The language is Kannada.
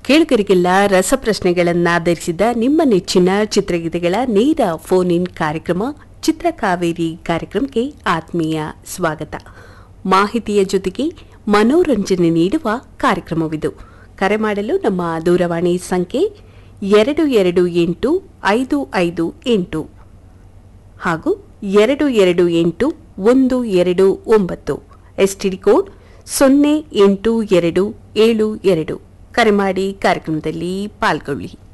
ಕೇಳುಗರಿಗೆಲ್ಲ ರಸಪ್ರಶ್ನೆಗಳನ್ನಾಧರಿಸಿದ ನಿಮ್ಮ ನೆಚ್ಚಿನ ಚಿತ್ರಗೀತೆಗಳ ನೇರ ಫೋನ್ ಇನ್ ಕಾರ್ಯಕ್ರಮ ಚಿತ್ರಕಾವೇರಿ ಕಾರ್ಯಕ್ರಮಕ್ಕೆ ಆತ್ಮೀಯ ಸ್ವಾಗತ ಮಾಹಿತಿಯ ಜೊತೆಗೆ ಮನೋರಂಜನೆ ನೀಡುವ ಕಾರ್ಯಕ್ರಮವಿದು ಕರೆ ಮಾಡಲು ನಮ್ಮ ದೂರವಾಣಿ ಸಂಖ್ಯೆ ಎರಡು ಎರಡು ಎಂಟು ಐದು ಐದು ಎಂಟು ಹಾಗೂ ಎರಡು ಎರಡು ಎಂಟು ಒಂದು ಎರಡು ಒಂಬತ್ತು ಎಸ್ಟಿಡಿ ಕೋಡ್ ಸೊನ್ನೆ ಎಂಟು ಎರಡು ಏಳು ಎರಡು ಕರೆ ಮಾಡಿ ಕಾರ್ಯಕ್ರಮದಲ್ಲಿ ಪಾಲ್ಗೊಳ್ಳಿ